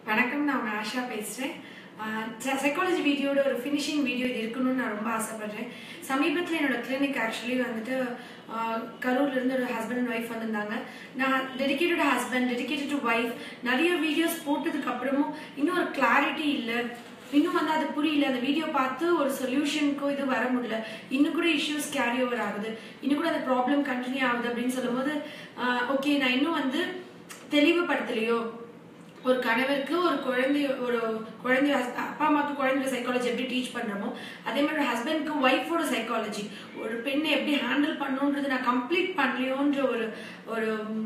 வணக்கம் நான் உங்க ஆஷா பேசுகிறேன் சைக்காலஜி வீடியோட ஒரு ஃபினிஷிங் வீடியோ இது இருக்கணும்னு நான் ரொம்ப ஆசைப்படுறேன் சமீபத்தில் என்னோட கிளினிக் ஆக்சுவலி வந்துட்டு ஆஹ், கரூர்ல இருந்து ஒரு ஹஸ்பண்ட் அண்ட் ஒய்ஃப் வந்திருந்தாங்க நான் dedicated husband dedicated to wife நிறைய வீடியோஸ் போட்டதுக்கு அப்புறமும் இன்னும் ஒரு கிளாரிட்டி இல்லை இன்னும் வந்து அது புரியல அந்த வீடியோ பார்த்து ஒரு சொல்யூஷனுக்கும் இது வர முடியல இன்னும் கூட இஷ்யூஸ் கேரி ஓவர் ஆகுது இன்னும் கூட அந்த ப்ராப்ளம் கண்டினியூ ஆகுது அப்படின்னு சொல்லும்போது ஓகே நான் இன்னும் வந்து தெளிவுபடுத்தலையோ ஒரு கணவருக்கு ஒரு குழந்தை ஒரு குழந்தை அப்பா அம்மாவுக்கு குழந்தையோட சைக்காலஜி எப்படி டீச் பண்றோமோ அதே மாதிரி ஹஸ்பண்ட்க்கு ஒய்ஃபோட சைக்காலஜி ஒரு பெண்ணை எப்படி ஹேண்டில் பண்ணணுன்றது நான் கம்ப்ளீட் பண்ணலையோன்ற ஒரு ஒரு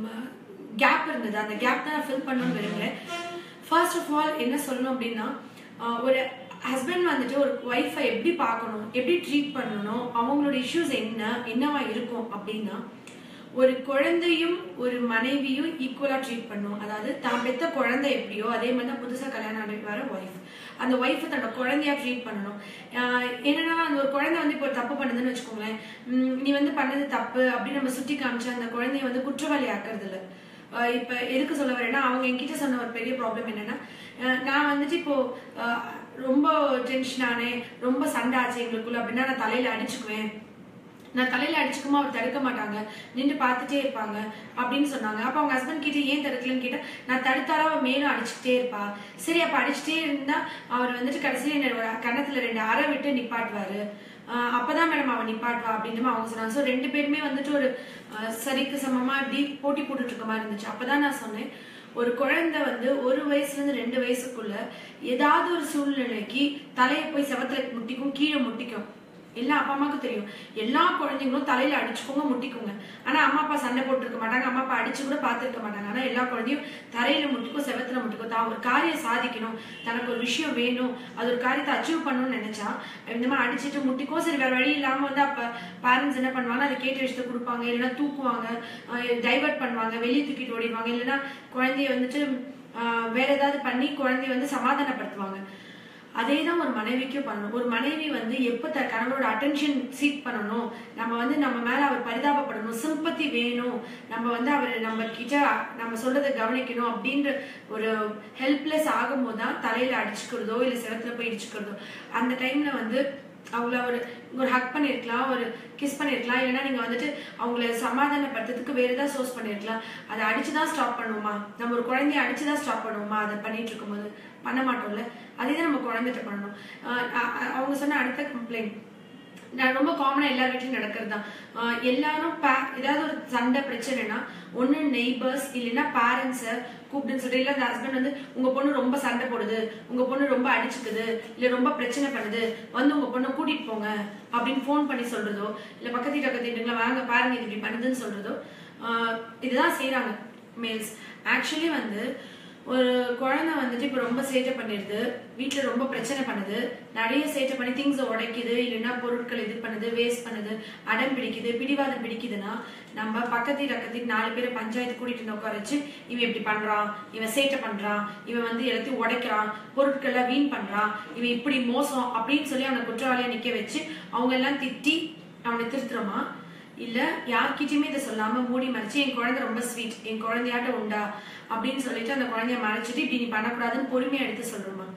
கேப் இருந்தது அந்த கேப் தான் நான் ஃபில் பண்ணணும்னு விரும்புகிறேன் ஃபர்ஸ்ட் ஆஃப் ஆல் என்ன சொல்லணும் அப்படின்னா ஆஹ் ஒரு ஹஸ்பண்ட் வந்துட்டு ஒரு ஒய்ஃபை எப்படி பார்க்கணும் எப்படி ட்ரீட் பண்ணணும் அவங்களோட இஷ்யூஸ் என்ன என்னவா இருக்கும் அப்படின்னா ஒரு குழந்தையும் ஒரு மனைவியும் ஈக்குவலா ட்ரீட் பண்ணும் அதாவது தான் பெத்த குழந்தை எப்படியோ அதே மாதிரி தான் புதுசா கல்யாணம் ஆகிட்டு வர ஒய்ஃப் அந்த ஒய்ஃப் தன்னோட குழந்தையா ட்ரீட் பண்ணணும் ஆஹ் என்னன்னா அந்த ஒரு குழந்தை வந்து இப்போ ஒரு தப்பு பண்ணுதுன்னு வச்சுக்கோங்களேன் உம் நீ வந்து பண்ணது தப்பு அப்படின்னு நம்ம சுட்டி காமிச்சு அந்த குழந்தைய வந்து குற்றவாளி ஆக்குறது இல்ல ஆஹ் இப்ப எதுக்கு சொல்ல வரேன்னா அவங்க என்கிட்ட சொன்ன ஒரு பெரிய ப்ராப்ளம் என்னன்னா ஆஹ் நான் வந்துட்டு இப்போ ஆஹ் ரொம்ப டென்ஷன் ஆனேன் ரொம்ப சண்டை ஆச்சு எங்களுக்குள்ள அப்படின்னா நான் தலையில அடிச்சுக்குவேன் நான் தலையில அடிச்சுக்குமா அவர் தடுக்க மாட்டாங்க நின்று பார்த்துட்டே இருப்பாங்க அப்படின்னு சொன்னாங்க அப்ப அவங்க ஹஸ்பண்ட் கிட்ட ஏன் தடுக்கலன்னு கேட்டா நான் தடுத்தாலும் அவ மேலும் அடிச்சுக்கிட்டே இருப்பா சரி அப்ப அடிச்சுட்டே இருந்தா அவர் வந்துட்டு கடைசியில என்ன ஒரு கன்னத்துல ரெண்டு அறை விட்டு நிப்பாட்டுவாரு ஆஹ் அப்பதான் மேடம் அவன் நிப்பாட்டுவா அப்படின்னு அவங்க சொன்னாங்க ஸோ ரெண்டு பேருமே வந்துட்டு ஒரு ஆஹ் சரிக்கு சமமா இப்படி போட்டி போட்டுட்டு இருக்க மாதிரி இருந்துச்சு அப்பதான் நான் சொன்னேன் ஒரு குழந்தை வந்து ஒரு வயசுல இருந்து ரெண்டு வயசுக்குள்ள ஏதாவது ஒரு சூழ்நிலைக்கு தலையை போய் செவத்துல முட்டிக்கும் கீழே முட்டிக்கும் எல்லா அப்பா அம்மாவுக்கும் தெரியும் எல்லா குழந்தைங்களும் தலையில அடிச்சுக்கோங்க முட்டிக்கோங்க ஆனா அம்மா அப்பா சண்டை போட்டுருக்க மாட்டாங்க அம்மா அப்பா அடிச்சு கூட பார்த்துருக்க மாட்டாங்க ஆனா எல்லா குழந்தையும் தரையில முட்டிக்கும் செவத்துல முட்டிக்கும் தான் ஒரு காரியம் சாதிக்கணும் தனக்கு ஒரு விஷயம் வேணும் அது ஒரு காரியத்தை அச்சீவ் பண்ணணும்னு நினைச்சா இந்த மாதிரி அடிச்சுட்டு முட்டிக்கும் சரி வேற வழி இல்லாம வந்து அப்ப பேரண்ட்ஸ் என்ன பண்ணுவாங்க அதை கேட்ட விஷயத்தை கொடுப்பாங்க இல்லைன்னா தூக்குவாங்க டைவர்ட் பண்ணுவாங்க வெளியே தூக்கிட்டு ஓடிடுவாங்க இல்லைன்னா குழந்தைய வந்துட்டு ஆஹ் வேற ஏதாவது பண்ணி குழந்தைய வந்து சமாதானப்படுத்துவாங்க அதே தான் ஒரு மனைவிக்கும் பண்ணணும் ஒரு மனைவி வந்து எப்போ த கணவரோட அட்டென்ஷன் சீக் பண்ணணும் நம்ம வந்து நம்ம மேல அவர் பரிதாபப்படணும் சிம்பத்தி வேணும் நம்ம வந்து அவர் நம்ம கிட்ட நம்ம சொல்றதை கவனிக்கணும் அப்படின்ற ஒரு ஹெல்ப்லெஸ் ஆகும்போது தான் தலையில அடிச்சுக்கிறதோ இல்லை செவத்துல போய் இடிச்சுக்கிறதோ அந்த டைம்ல வந்து அவங்கள ஒரு ஒரு ஹக் பண்ணிருக்கலாம் ஒரு கிஸ் பண்ணிருக்கலாம் இல்லைன்னா நீங்க வந்துட்டு அவங்கள சமாதானப்படுத்துறதுக்கு வேற ஏதாவது சோர்ஸ் பண்ணிருக்கலாம் அதை அடிச்சுதான் ஸ்டாப் பண்ணுவோமா நம்ம ஒரு குழந்தைய அடிச்சுதான் ஸ்டாப் பண்ணுவோமா அதை பண்ணிட்டு இருக்கும்போது பண்ண மாட்டோம்ல அதே தான் நம்ம குழந்தைகிட்ட பண்ணணும் ஆஹ் அ- அ- அவங்க சொன்ன அடுத்த கம்ப்ளைண்ட் நான் ரொம்ப காமனா எல்லார் வீட்லயும் நடக்கிறது தான் ஆஹ் எல்லாரும் pa- ஏதாவது ஒரு சண்டை பிரச்சனைனா ஒண்ணு நெய்பர்ஸ் இல்லைன்னா பேரண்ட்ஸ கூப்பிட்டுன்னு சொல்லிட்டு இல்ல அந்த ஹஸ்பண்ட் வந்து உங்க பொண்ணு ரொம்ப சண்டை போடுது உங்க பொண்ணு ரொம்ப அடிச்சுக்குது இல்ல ரொம்ப பிரச்சனை பண்ணுது வந்து உங்க பொண்ணை கூட்டிட்டு போங்க அப்படின்னு ஃபோன் பண்ணி சொல்றதோ இல்ல பக்கத்து வீட்டு பக்கத்து வீட்டுங்களா வாங்க பாருங்க இது இப்படி பண்ணுதுன்னு சொல்றதோ ஆஹ் இதுதான் செய்றாங்க மேல்ஸ் ஆக்சுவலி வந்து ஒரு குழந்தை வந்துட்டு இப்போ ரொம்ப சேட்டை பண்ணிடுது வீட்டில் ரொம்ப பிரச்சனை பண்ணுது நிறைய சேட்டை பண்ணி திங்ஸை உடைக்குது இல்லைன்னா பொருட்கள் இது பண்ணுது வேஸ்ட் பண்ணுது அடம் பிடிக்குது பிடிவாதம் பிடிக்குதுன்னா நம்ம பக்கத்து பக்கத்துக்கு நாலு பேரை பஞ்சாயத்து கூட்டிட்டு வந்து உட்கார வச்சு இவன் இப்படி பண்றான் இவன் சேட்டை பண்றான் இவன் வந்து எல்லாத்தையும் உடைக்கிறான் பொருட்கள்லாம் வீண் பண்றான் இவன் இப்படி மோசம் அப்படின்னு சொல்லி அவனை குற்றவாளியா நிக்க வச்சு அவங்க எல்லாம் திட்டி அவனை திருத்துறோமா இல்ல யார்கிட்டயுமே இதை சொல்லாம மூடி மறைச்சு என் குழந்தை ரொம்ப ஸ்வீட் என் குழந்தையாட்ட உண்டா அப்படின்னு சொல்லிட்டு அந்த குழந்தைய மறைச்சிட்டு இப்படி நீ பண்ணக்கூடாதுன்னு பொறுமையா எடுத்து சொல்றோமா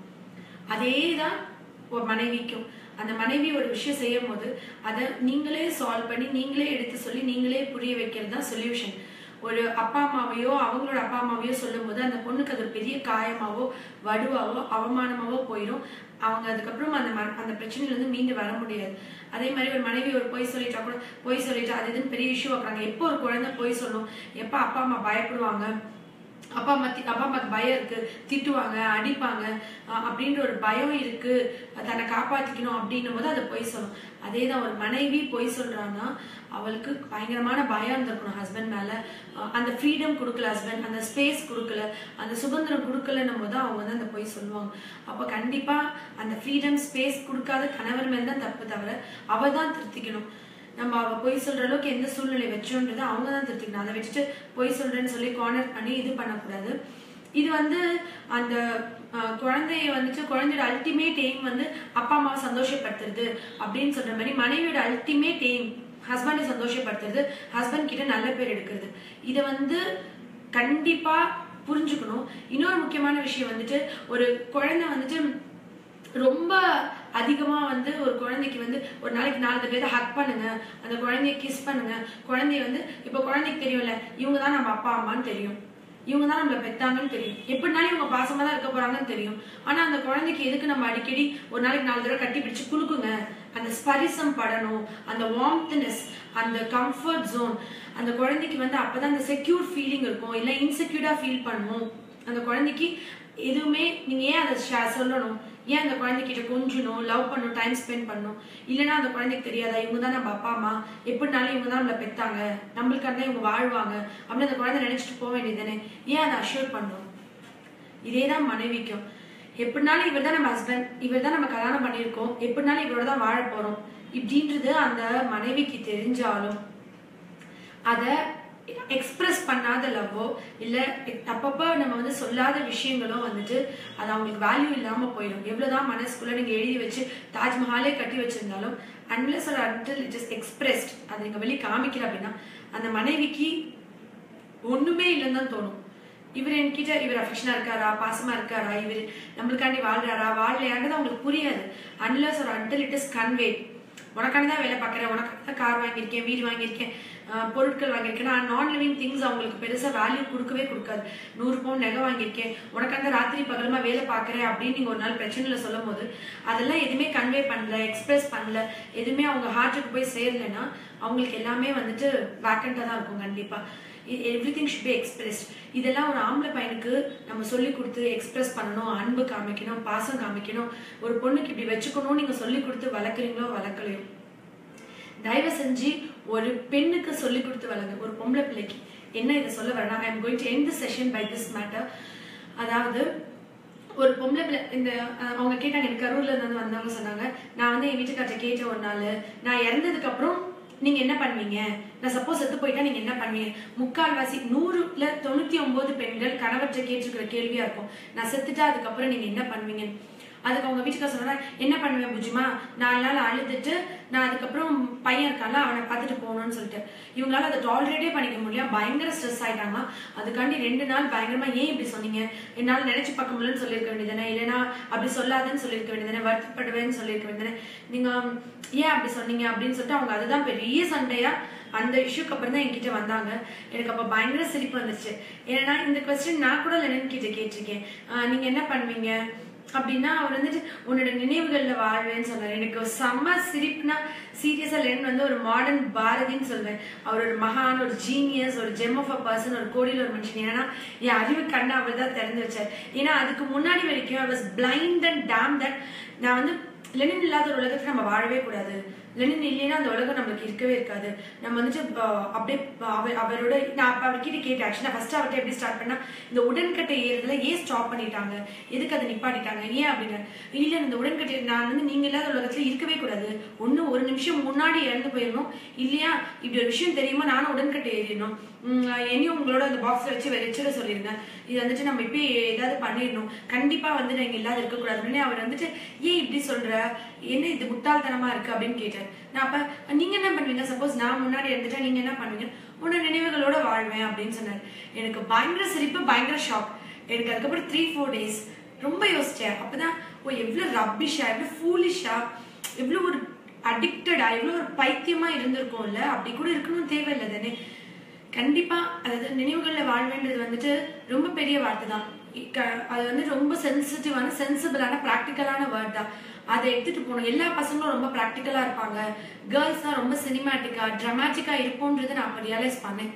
அதேதான் ஒரு மனைவிக்கும் அந்த மனைவி ஒரு விஷயம் செய்யும் போது அதை நீங்களே சால்வ் பண்ணி நீங்களே எடுத்து சொல்லி நீங்களே புரிய வைக்கிறது தான் சொல்யூஷன் ஒரு அப்பா அம்மாவையோ அவங்களோட அப்பா அம்மாவையோ சொல்லும்போது அந்த பொண்ணுக்கு அது ஒரு பெரிய காயமாவோ வடுவாவோ அவமானமாவோ போயிடும் அவங்க அதுக்கப்புறம் அந்த ம- அந்த பிரச்சனையில இருந்து மீண்டு வர முடியாது அதே மாதிரி ஒரு மனைவி ஒரு பொய் சொல்லிட்டா கூட பொய் சொல்லிட்டா அது இதுன்னு பெரிய இஷ்யூ ஆக்குறாங்க எப்போ ஒரு குழந்தை பொய் சொல்லும் எப்போ அப்பா அம்மா பயப்படுவாங்க அப்பா அம்மா தி- அப்பா அம்மாக்கு பயம் இருக்கு திட்டுவாங்க அடிப்பாங்க அஹ் அப்படின்ற ஒரு பயம் இருக்கு தன்னை காப்பாத்திக்கணும் அப்படின்னும் போது அதை பொய் சொல்லும் அதே தான் ஒரு மனைவி பொய் சொல்றான்னா அவளுக்கு பயங்கரமான பயம் இருந்திருக்கணும் ஹஸ்பண்ட் மேல அஹ் அந்த ஃப்ரீடம் கொடுக்கல ஹஸ்பண்ட் அந்த ஸ்பேஸ் கொடுக்கல அந்த சுதந்திரம் கொடுக்கலன்னும் போது அவங்க வந்து அந்த பொய் சொல்லுவாங்க அப்ப கண்டிப்பா அந்த ஃப்ரீடம் ஸ்பேஸ் கொடுக்காத கணவர் மேல தான் தப்பு தவிர அவ தான் திருத்திக்கணும் நம்ம அவ பொய் சொல்ற அளவுக்கு எந்த சூழ்நிலை வச்சோன்றதை அவங்க தான் திருத்திக்கணும் அதை வச்சுட்டு பொய் சொல்றேன்னு சொல்லி கார்னர் பண்ணி இது பண்ணக்கூடாது இது வந்து அந்த அஹ், குழந்தைய வந்துட்டு குழந்தையோட அல்டிமேட் எய்ம் வந்து அப்பா அம்மாவை சந்தோஷப்படுத்துறது அப்படின்னு சொல்ற மாதிரி மனைவியோட அல்டிமேட் எய்ம் ஹஸ்பண்டை சந்தோஷப்படுத்துறது ஹஸ்பண்ட் கிட்ட நல்ல பேர் எடுக்கிறது இதை வந்து கண்டிப்பா புரிஞ்சுக்கணும் இன்னொரு முக்கியமான விஷயம் வந்துட்டு ஒரு குழந்தை வந்துட்டு ரொம்ப அதிகமா வந்து ஒரு குழந்தைக்கு வந்து ஒரு நாளைக்கு நாலு பேரை ஹக் பண்ணுங்க அந்த குழந்தைய கிஸ் பண்ணுங்க குழந்தைய வந்து இப்போ குழந்தைக்கு தெரியும்ல இவங்க தான் நம்ம அப்பா அம்மான்னு தெரியும் இவங்க தான் நம்மளை பெத்தாங்கன்னு தெரியும் எப்படினாலும் இவங்க பாசமா தான் இருக்க போறாங்கன்னு தெரியும் ஆனா அந்த குழந்தைக்கு எதுக்கு நம்ம அடிக்கடி ஒரு நாளைக்கு நாலு தடவை கட்டி பிடிச்சு குலுக்குங்க அந்த ஸ்பரிசம் படணும் அந்த வார்ம்த்னஸ் அந்த கம்ஃபர்ட் ஜோன் அந்த குழந்தைக்கு வந்து அப்பதான் அந்த செக்யூர் ஃபீலிங் இருக்கும் இல்ல இன்செக்யூர்டா ஃபீல் பண்ணும் அந்த குழந்தைக்கு எதுவுமே நீங்க ஏன் அதை ஷே- சொல்லணும் ஏன் அந்த குழந்தைகிட்ட கொஞ்சணும் லவ் பண்ணணும் டைம் ஸ்பெண்ட் பண்ணணும் இல்லைன்னா அந்த குழந்தைக்கு தெரியாதா இவங்க தான் நம்ம அப்பா அம்மா எப்படினாலும் இவங்க தான் நம்மளை பெத்தாங்க நம்மளுக்காக தான் இவங்க வாழ்வாங்க அப்படின்னு அந்த குழந்தை நினைச்சிட்டு போக வேண்டியதுதானே ஏன் அதை அஷ்யூர் பண்ணணும் இதே தான் மனைவிக்கும் எப்படினாலும் இவர் தான் நம்ம ஹஸ்பண்ட் இவர் தான் நம்ம கல்யாணம் பண்ணியிருக்கோம் எப்படினாலும் இவரோட தான் வாழ போறோம் இப்படின்றது அந்த மனைவிக்கு தெரிஞ்சாலும் அதை எக்ஸ்பிரஸ் பண்ணாத லவ்வோ இல்லை அப்பப்போ நம்ம வந்து சொல்லாத விஷயங்களோ வந்துட்டு அது அவங்களுக்கு வேல்யூ இல்லாமல் போயிடும் எவ்வளோதான் மனசுக்குள்ள நீங்கள் எழுதி வச்சு தாஜ்மஹாலே கட்டி வச்சிருந்தாலும் அன்லெஸ் ஒரு அன்டில் இட் இஸ் எக்ஸ்பிரஸ்ட் அதை நீங்கள் வெளியே காமிக்கல அப்படின்னா அந்த மனைவிக்கு ஒண்ணுமே இல்லைன்னு தான் தோணும் இவர் என்கிட்ட இவர் அஃபெக்ஷனா இருக்காரா பாசமா இருக்காரா இவர் நம்மளுக்காண்டி வாழ்றாரா வாழலையாங்கிறது அவங்களுக்கு புரியாது அன்லஸ் ஒரு அன்டில் இட் இஸ் கன்வே உனக்காண்டி தான் வேலை பார்க்குறேன் உனக்காண்டி தான் கார் வாங்கியிருக்கேன் வீடு வாங்கியிருக்கேன் ஆஹ் பொருட்கள் வாங்கியிருக்கேன் நான் நான் லிவிங் திங்ஸ் அவங்களுக்கு பெருசா வேல்யூ கொடுக்கவே கொடுக்காது நூறு பவுன் நகை வாங்கியிருக்கேன் உனக்காண்டி ராத்திரி பகலமா வேலை பார்க்குறேன் அப்படின்னு நீங்க ஒரு நாள் பிரச்சனையில சொல்லும் போது அதெல்லாம் எதுவுமே கன்வே பண்ணல எக்ஸ்பிரஸ் பண்ணல எதுவுமே அவங்க ஹார்ட்டுக்கு போய் சேரலைன்னா அவங்களுக்கு எல்லாமே வந்துட்டு வேக்கண்டா தான் இருக்கும் கண்டிப்பா everything should be expressed இதெல்லாம் ஒரு ஆம்பளை பையனுக்கு நம்ம சொல்லி கொடுத்து எக்ஸ்பிரஸ் பண்ணணும் அன்பு காமிக்கணும் பாசம் காமிக்கணும் ஒரு பொண்ணுக்கு இப்படி வச்சுக்கணும் நீங்க சொல்லி கொடுத்து வளர்க்குறீங்களோ வளர்க்கலையோ தயவு செஞ்சு ஒரு பெண்ணுக்கு சொல்லி கொடுத்து வளங்க ஒரு பொம்பளை பிள்ளைக்கு என்ன இதை சொல்ல வரேன்னா I am going to end session by this matter அதாவது ஒரு பொம்பளை பிள்ளை இந்த அஹ், அவங்க கேட்டாங்க எனக்கு கரூர்ல இருந்து வந்தவங்க சொன்னாங்க நான் வந்து என் வீட்டுக்கார்ட்ட கேட்ட ஒரு நாள் நான் இறந்ததுக்கு அப்புறம் நீங்க என்ன பண்ணுவீங்க நான் சப்போஸ் செத்து போயிட்டா நீங்க என்ன பண்ணுவீங்க முக்கால்வாசி நூறுல தொண்ணூத்தி ஒன்பது பெண்கள் கணவர்கிட்ட கேட்டிருக்கிற கேள்வியா இருக்கும் நான் செத்துட்டா அதுக்கப்புறம் நீங்க என்ன பண்ணுவீங்க அதுக்கு அவங்க வீட்டுக்கார சொன்னா என்ன பண்ணுவேன் புஜுமா நாலு நாள் அழுதுட்டு நான் அதுக்கப்புறம் பையன் இருக்கான்ல அவனை பார்த்துட்டு போகணும்னு சொல்லிட்டு இவங்களால அதை டாலரேட்டே பண்ணிக்க முடியல பயங்கர ஸ்ட்ரெஸ் ஆயிட்டாங்க அதுக்காண்டி ரெண்டு நாள் பயங்கரமா ஏன் இப்படி சொன்னீங்க என்னால நினைச்சு பார்க்க முடியலன்னு சொல்லியிருக்க வேண்டியதானே இல்லைன்னா அப்படி சொல்லாதன்னு சொல்லியிருக்க வேண்டியதானே வருத்தப்படுவேன்னு சொல்லியிருக்க வேண்டியதானே நீங்க ஏன் அப்படி சொன்னீங்க அப்படின்னு சொல்லிட்டு அவங்க அதுதான் பெரிய சண்டையா அந்த இஷ்யூக்கு அப்புறம் தான் என்கிட்ட வந்தாங்க எனக்கு அப்ப பயங்கர சிரிப்பு வந்துச்சு ஏன்னா இந்த கொஸ்டின் நான் கூட லெனன் கிட்ட கேட்டிருக்கேன் ஆஹ் நீங்க என்ன பண்ணுவீங்க அப்படின்னா அவர் வந்துட்டு உன்னோட நினைவுகள்ல வாழ்வேன்னு சொன்னார் எனக்கு செம்ம சிரிப்புனா சீரியஸா லெனன் வந்து ஒரு மாடர்ன் பாரதின்னு சொல்வேன் அவர் ஒரு மகான் ஒரு ஜீனியஸ் ஒரு ஜெம் ஆஃப் அ பர்சன் ஒரு கோடியில் ஒரு மனுஷன் ஏன்னா என் அறிவு கண்ணை அவர் தான் திறந்து வச்சார் ஏன்னா அதுக்கு முன்னாடி வரைக்கும் I was blind and damn that நான் வந்து லெனின் இல்லாத ஒரு உலகத்துல நம்ம வாழவே கூடாது லெனின் இல்லைன்னா அந்த உலகம் நம்மளுக்கு இருக்கவே இருக்காது நம்ம வந்துட்டு அஹ், அப்படியே அவர் அவரோட நான் அப்ப அவர்கிட்ட கேட்டேன் ஆக்சுவலா ஃபர்ஸ்ட் அவர்கிட்ட எப்படி ஸ்டார்ட் பண்ணா இந்த உடன்கட்டை ஏறுறதுல ஏன் ஸ்டாப் பண்ணிட்டாங்க எதுக்கு அதை நிப்பாட்டிட்டாங்க ஏன் அப்படின்னு இல்ல இந்த உடன்கட்டை நான் வந்து நீங்க இல்லாத உலகத்துல இருக்கவே கூடாது ஒண்ணு ஒரு நிமிஷம் முன்னாடி இறந்து போயிடணும் இல்லையா இப்படி ஒரு விஷயம் தெரியுமா நானும் உடன்கட்டை ஏறிடணும் உம், என்னையும் உங்களோட அந்த பாக்ஸ்ல வச்சு வச்சிட சொல்லிருங்க இது வந்துட்டு நம்ம இப்பயே ஏதாவது பண்ணிடணும் கண்டிப்பா வந்து நீங்க இல்லாத இருக்கக்கூடாதுன்னு அவர் வந்துட்டு ஏன் இப்படி சொல்ற என்ன இது முட்டாள்தனமா இருக்கு அப்படின்னு கேட்டார் நான் அப்ப நீங்க என்ன பண்ணுவீங்க சப்போஸ் நான் முன்னாடி இருந்துட்டா நீங்க என்ன பண்ணுவீங்க உன்னோட நினைவுகளோட வாழ்வேன் அப்படின்னு சொன்னார் எனக்கு பயங்கர சிரிப்பு பயங்கர ஷாக் எனக்கு அதுக்கப்புறம் த்ரீ ஃபோர் டேஸ் ரொம்ப யோசிச்சேன் அப்பதான் ஓ எவ்வளவு ரப்பிஷா எவ்வளவு ஃபூலிஷா எவ்வளவு ஒரு அடிக்டடா எவ்வளவு ஒரு பைத்தியமா இருந்திருக்கும்ல அப்படி கூட இருக்கணும் தேவையில்லை தானே கண்டிப்பா அதாவது நினைவுகள்ல வாழ்வேன்றது வந்துட்டு ரொம்ப பெரிய வார்த்தை தான் க- அது வந்து ரொம்ப சென்சிட்டிவான சென்சிபிளான ப்ராக்டிக்கலான வேர்ட் தான் அதை எடுத்துட்டு போகணும் எல்லா பசங்களும் ரொம்ப ப்ராக்டிக்கலா இருப்பாங்க கேர்ள்ஸ் தான் ரொம்ப சினிமேட்டிக்கா ட்ராமாட்டிக்கா இருப்போன்றதை நான் அப்ப ரியலைஸ் பண்ணேன்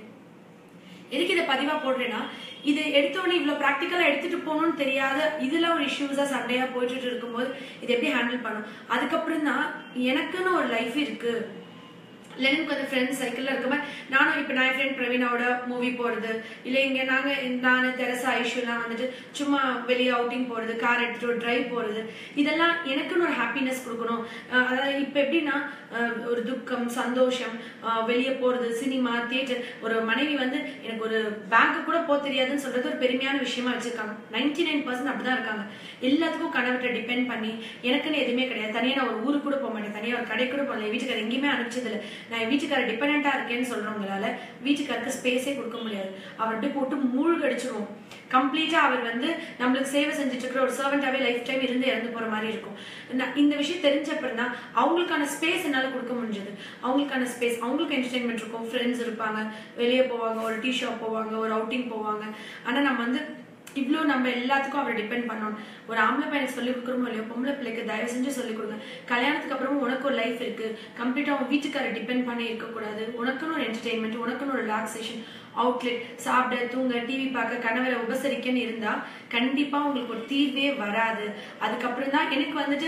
எதுக்கு இதை பதிவா போடுறேன்னா இது எடுத்தோடனே இவ்வளவு ப்ராக்டிக்கலா எடுத்துட்டு போகணும்னு தெரியாத இதுல ஒரு இஷ்யூஸா சண்டையா போயிட்டு இருக்கும்போது இது எப்படி ஹேண்டில் பண்ணும் அதுக்கப்புறம் தான் எனக்குன்னு ஒரு லைஃப் இருக்கு லெனினுக்கு வந்து ஃப்ரெண்ட்ஸ் சைக்கிளில் இருக்கும்போது நானும் இப்போ நான் ஃப்ரெண்ட் பிரவீனாவோட மூவி போகிறது இல்லை இங்கே நாங்கள் நான் தெரசா ஐஷுலாம் வந்துட்டு சும்மா வெளியே அவுட்டிங் போகிறது கார் எடுத்துட்டு ஒரு டிரைவ் போகிறது இதெல்லாம் எனக்குன்னு ஒரு ஹாப்பினஸ் கொடுக்கணும் அஹ் அதாவது இப்போ எப்படின்னா அஹ் ஒரு துக்கம் சந்தோஷம் அஹ் வெளியே போகிறது சினிமா தியேட்டர் ஒரு மனைவி வந்து எனக்கு ஒரு பேங்க்கு கூட போக தெரியாதுன்னு சொல்றது ஒரு பெருமையான விஷயமா வச்சிருக்காங்க நைன்டி நைன் பர்சன்ட் அப்படிதான் இருக்காங்க எல்லாத்துக்கும் கணவர்கிட்ட டிபெண்ட் பண்ணி எனக்குன்னு எதுவுமே கிடையாது தனியாக நான் ஒரு ஊருக்கு கூட போக மாட்டேன் தனியாக ஒரு கடை கூட போகல வீட்டுக்கு எங்கேயுமே அனுப்பிச்சதில்ல நான் என் வீட்டுக்கார டிபெண்டா இருக்கேன்னு சொல்றவங்களால வீட்டுக்காருக்கு ஸ்பேஸே கொடுக்க முடியாது அவர் அப்படியே போட்டு மூழ்கடிச்சிருவோம் கம்ப்ளீட்டா அவர் வந்து நம்மளுக்கு சேவை செஞ்சுட்டு இருக்கிற ஒரு சர்வெண்டாவே லைஃப் டைம் இருந்து இறந்து போற மாதிரி இருக்கும் நான் இந்த விஷயம் தெரிஞ்ச அப்புறம் தான் அவங்களுக்கான ஸ்பேஸ் என்னால கொடுக்க முடிஞ்சது அவங்களுக்கான ஸ்பேஸ் அவங்களுக்கு என்டர்டைன்மெண்ட் இருக்கும் ஃப்ரெண்ட்ஸ் இருப்பாங்க வெளியே போவாங்க ஒரு டீ ஷாப் போவாங்க ஒரு அவுட்டிங் போவாங்க ஆனா நம்ம வந்து இவ்வளோ நம்ம எல்லாத்துக்கும் அவரை டிபெண்ட் பண்ணணும் ஒரு ஆம்பளை பையனுக்கு சொல்லிக் கொடுக்குறோமோ இல்லையோ பொம்பளை பிள்ளைக்கு தயவு செஞ்சு சொல்லிக் கொடுங்க கல்யாணத்துக்கு அப்புறமும் உனக்கு ஒரு லைஃப் இருக்கு கம்ப்ளீட்டா உன் வீட்டுக்காரை டிபெண்ட் பண்ணி இருக்கக்கூடாது உனக்குன்னு ஒரு என்டர்டைன்மெண்ட் உனக்குன்னு ஒரு ரிலாக்ஸேஷன் அவுட்லெட் சாப்பிட தூங்க டிவி பார்க்க கணவரை உபசரிக்கன்னு இருந்தா கண்டிப்பா உங்களுக்கு ஒரு தீர்வே வராது அதுக்கப்புறம் தான் எனக்கு வந்துட்டு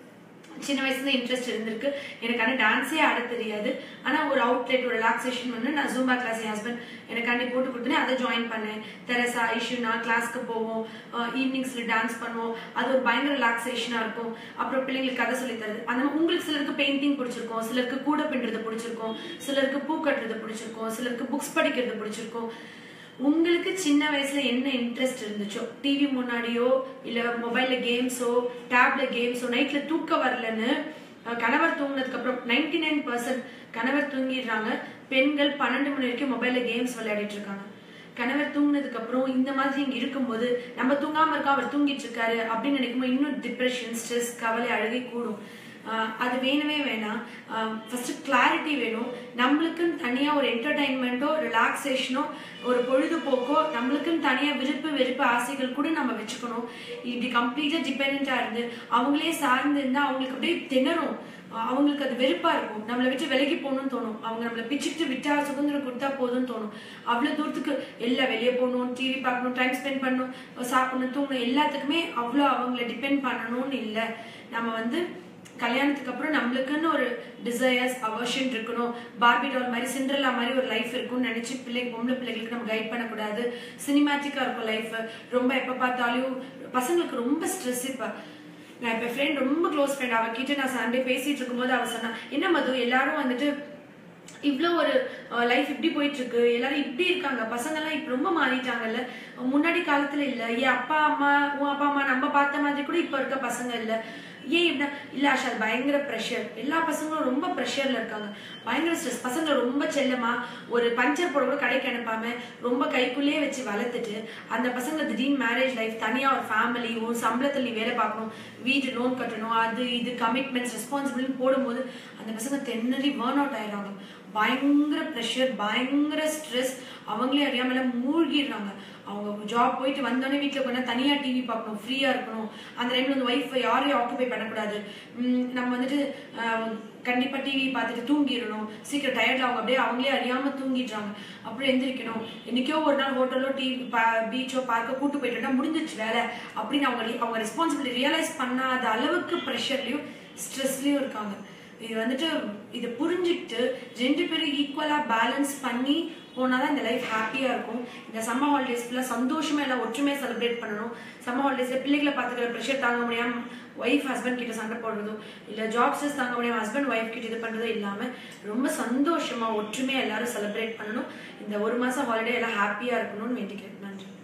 சின்ன வயசுல இன்ட்ரெஸ்ட் இருந்திருக்கு எனக்கு ஆனால் டான்ஸே ஆட தெரியாது ஆனா ஒரு அவுட்லெட் ஒரு ரிலாக்ஸேஷன் வந்து நான் ஜூம்பா கிளாஸ் என் ஹஸ்பண்ட் எனக்காண்டி போட்டு கொடுத்தேன் அதை ஜாயின் பண்ணேன் தெரசா ஐஷு நான் கிளாஸ்க்கு போவோம் ஈவினிங்ஸ்ல டான்ஸ் பண்ணுவோம் அது ஒரு பயங்கர ரிலாக்ஸேஷனா இருக்கும் அப்புறம் பிள்ளைங்களுக்கு கதை சொல்லி தருது அந்த மாதிரி உங்களுக்கு சிலருக்கு பெயிண்டிங் பிடிச்சிருக்கும் சிலருக்கு கூட பின்னுறது பிடிச்சிருக்கும் சிலருக்கு பூ கட்டுறது பிடிச்சிருக்கும் சிலருக்கு புக்ஸ் படிக்கிறது பிடிச்சிருக்கும் உங்களுக்கு சின்ன வயசுல என்ன இன்ட்ரெஸ்ட் இருந்துச்சோ டிவி முன்னாடியோ இல்ல மொபைல்ல கேம்ஸோ டேப்ல கேம்ஸோ நைட்ல தூக்க வரலன்னு அஹ், கணவர் தூங்கினதுக்கு அப்புறம் நைன்டி நைன் பர்சன்ட் கணவர் தூங்கிடுறாங்க பெண்கள் பன்னெண்டு மணி வரைக்கும் மொபைல்ல கேம்ஸ் விளையாடிட்டு இருக்காங்க கணவர் தூங்கினதுக்கு அப்புறம் இந்த மாதிரி இங்க இருக்கும்போது நம்ம தூங்காம இருக்கோம் அவர் தூங்கிட்டு இருக்காரு அப்படின்னு நினைக்கும்போது இன்னும் டிப்ரெஷன் ஸ்ட்ரெஸ் கவலை அழுகை கூடும் ஆஹ் அது வேணவே வேணாம் ஃபர்ஸ்ட் கிளாரிட்டி வேணும் நம்மளுக்குன்னு தனியா ஒரு என்டர்டைன்மெண்ட்டோ ரிலாக்ஸேஷனோ ஒரு பொழுதுபோக்கோ நம்மளுக்குன்னு தனியா விருப்பு வெறுப்பு ஆசைகள் கூட நம்ம வச்சுக்கணும் இப்படி கம்ப்ளீட்டா டிபெண்டா இருந்து அவங்களே சார்ந்து இருந்தா அவங்களுக்கு அப்படியே திணறும் ஆஹ் அவங்களுக்கு அது வெறுப்பா இருக்கும் நம்மளை விட்டு விலகி போகணும்னு தோணும் அவங்க நம்மளை பிச்சுக்கிட்டு விட்டா சுதந்திரம் கொடுத்தா போதும்னு தோணும் அவ்வளவு தூரத்துக்கு எல்லாம் வெளியே போகணும் டிவி பார்க்கணும் டைம் ஸ்பெண்ட் பண்ணணும் சாப்பிடணும் தூங்கணும் எல்லாத்துக்குமே அவ்வளோ அவங்கள டிபெண்ட் பண்ணணும்னு இல்லை நம்ம வந்து கல்யாணத்துக்கு அப்புறம் நம்மளுக்குன்னு ஒரு டிசையர்ஸ் அவர்ஷன் இருக்கணும் பார்பி டால் மாதிரி சிண்ட்ரலா மாதிரி ஒரு லைஃப் இருக்கும்னு நினைச்சு பிள்ளை பொம்பளை பிள்ளைகளுக்கு நம்ம கைட் பண்ணக்கூடாது சினிமேட்டிக்கா இருக்கும் லைஃப் ரொம்ப எப்ப பார்த்தாலும் பசங்களுக்கு ரொம்ப ஸ்ட்ரெஸ் இப்ப நான் இப்ப ஃப்ரெண்ட் ரொம்ப க்ளோஸ் ஃப்ரெண்ட் அவகிட்ட நான் சண்டே பேசிட்டு இருக்கும்போது அவ சொன்னா என்ன மது எல்லாரும் வந்துட்டு இவ்வளோ ஒரு லைஃப் இப்படி போயிட்டு இருக்கு எல்லாரும் இப்படி இருக்காங்க பசங்க எல்லாம் இப்ப ரொம்ப மாறிட்டாங்கல்ல முன்னாடி காலத்துல இல்ல ஏன் அப்பா அம்மா உன் அப்பா அம்மா நம்ம பார்த்த மாதிரி கூட இப்ப இருக்க பசங்க இல்ல ஏன் இப்படி இல்ல ஆஷா அது பயங்கர ப்ரெஷர் எல்லா பசங்களும் ரொம்ப ப்ரெஷர்ல இருக்காங்க பயங்கர ஸ்ட்ரெஸ் பசங்க ரொம்ப செல்லமா ஒரு பஞ்சர் போட கூட கடைக்கு அனுப்பாம ரொம்ப கைக்குள்ளேயே வச்சு வளர்த்துட்டு அந்த பசங்க திடீர்னு மேரேஜ் லைஃப் தனியா ஒரு ஃபேமிலி உன் சம்பளத்தில் நீ வேலை பார்க்கணும் வீடு லோன் கட்டணும் அது இது கமிட்மெண்ட்ஸ் ரெஸ்பான்சிபிலிட்டி போடும்போது அந்த பசங்க தென்னறி பேர்ன் அவுட் ஆயிடுறாங்க பயங்கர ப்ரெஷர் பயங்கர ஸ்ட்ரெஸ் அவங்களே அறியாமல மூழ்கிடுறாங்க அவங்க ஜாப் போயிட்டு வந்தோடனே வீட்டில் கொஞ்ச நேரம் தனியாக டிவி பார்க்கணும் ஃப்ரீயாக இருக்கணும் அந்த டைமில் வந்து ஒய்ஃப் யாரையும் ஆக்குபை பண்ணக்கூடாது உம் நம்ம வந்துட்டு ஆஹ், கண்டிப்பா டிவி பார்த்துட்டு தூங்கிடணும் சீக்கிரம் டயர்ட்ல அவங்க அப்படியே அவங்களே அறியாம தூங்கிடுறாங்க அப்புறம் எந்திரிக்கணும் என்னைக்கோ ஒரு நாள் ஹோட்டலோ டிவி பீச்சோ பார்க்க கூட்டு போயிட்டா முடிஞ்சிச்சு வேலை அப்படின்னு அவங்க அவங்க ரெஸ்பான்சிபிலிட்டி ரியலைஸ் பண்ணாத அளவுக்கு ப்ரெஷர்லயும் ஸ்ட்ரெஸ்லயும் இருக்காங்க இது வந்துட்டு இதை புரிஞ்சுக்கிட்டு ரெண்டு பேரும் ஈக்குவலா பேலன்ஸ் பண்ணி போனாதான் இந்த லைஃப் ஹாப்பியா இருக்கும் இந்த சம்மர் ஹாலிடேஸ் ஃபுல்லாக சந்தோஷமா எல்லாம் ஒற்றுமையா செலிப்ரேட் பண்ணணும் சம்மர் ஹாலிடேஸ்ல பிள்ளைகளை பார்த்துக்கிற ப்ரெஷர் தாங்க முடியாம ஒய்ஃப் ஹஸ்பண்ட் கிட்ட சண்டை போடுறதோ இல்ல ஜாப் ஸ்ட்ரெஸ் தாங்க முடியாம ஹஸ்பண்ட் ஒய்ஃப் கிட்ட இது பண்றதோ இல்லாம ரொம்ப சந்தோஷமா ஒற்றுமையா எல்லாரும் செலிப்ரேட் பண்ணணும் இந்த ஒரு மாசம் ஹாலிடே எல்லாம் ஹாப்பியா இருக்கணும்னு வேண்டிக்கிறேன் நன்றி